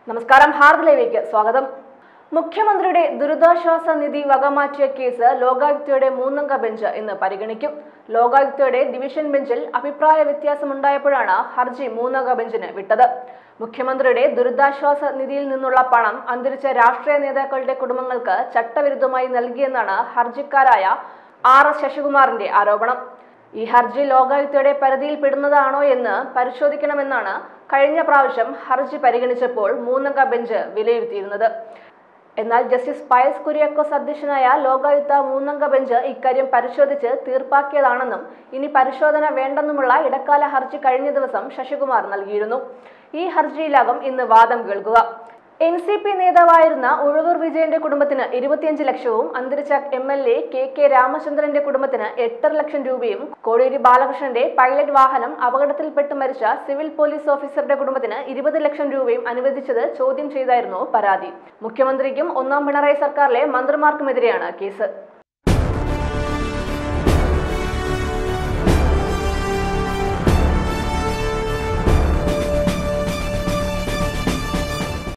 നമസ്കാരം ഹാർദ് ലൈവിലേക്ക് സ്വാഗതം മുഖ്യമന്ത്രിയുടെ ദുരിതാശ്വാസ നിധി വകമാറ്റിയ കേസ് ലോകായുക്തയുടെ മൂന്നംഗ ബെഞ്ച് ഇന്ന് പരിഗണിക്കും ലോകായുക്തയുടെ ഡിവിഷൻ ബെഞ്ചിൽ അഭിപ്രായ വ്യത്യാസമുണ്ടായപ്പോഴാണ് ഹർജി മൂന്നംഗ ബെഞ്ചിന് വിട്ടത് മുഖ്യമന്ത്രിയുടെ ദുരിതാശ്വാസ നിധിയിൽ നിന്നുള്ള പണം അന്തരിച്ച രാഷ്ട്രീയ നേതാക്കളുടെ കുടുംബങ്ങൾക്ക് ചട്ടവിരുദ്ധമായി നൽകിയെന്നാണ് ഹർജിക്കാരായ ആർ എസ് ശശികുമാറിന്റെ ആരോപണം ഈ ഹർജി ലോകായുക്തയുടെ പരിധിയിൽ പെടുന്നതാണോ എന്ന് പരിശോധിക്കണമെന്നാണ് കഴിഞ്ഞ പ്രാവശ്യം ഹർജി പരിഗണിച്ചപ്പോൾ മൂന്നംഗ ബെഞ്ച് വിലയിരുത്തിയിരുന്നത് എന്നാൽ ജസ്റ്റിസ് പയസ് കുര്യാക്കോസ് അധ്യക്ഷനായ ലോകായുക്ത മൂന്നംഗ ബെഞ്ച് ഇക്കാര്യം പരിശോധിച്ച് തീർപ്പാക്കിയതാണെന്നും ഇനി പരിശോധന വേണ്ടെന്നുമുള്ള ഇടക്കാല ഹർജി കഴിഞ്ഞ ദിവസം ശശികുമാർ നൽകിയിരുന്നു ഈ ഹർജിയിലാകും ഇന്ന് വാദം കേൾക്കുക എൻ സി പി നേതാവായിരുന്ന ഉഴവൂർ വിജയന്റെ കുടുംബത്തിന് ഇരുപത്തിയഞ്ച് ലക്ഷവും അന്തരിച്ച M L A K K രാമചന്ദ്രന്റെ കുടുംബത്തിന് എട്ടര ലക്ഷം രൂപയും കോടിയേരി ബാലകൃഷ്ണന്റെ പൈലറ്റ് വാഹനം അപകടത്തിൽപ്പെട്ട് മരിച്ച സിവിൽ പോലീസ് ഓഫീസറുടെ കുടുംബത്തിന് ഇരുപത് ലക്ഷം രൂപയും അനുവദിച്ചത് ചോദ്യം ചെയ്തായിരുന്നു പരാതി മുഖ്യമന്ത്രിക്കും ഒന്നാം പിണറായി സർക്കാരിലെ മന്ത്രിമാർക്കുമെതിരെയാണ് കേസ്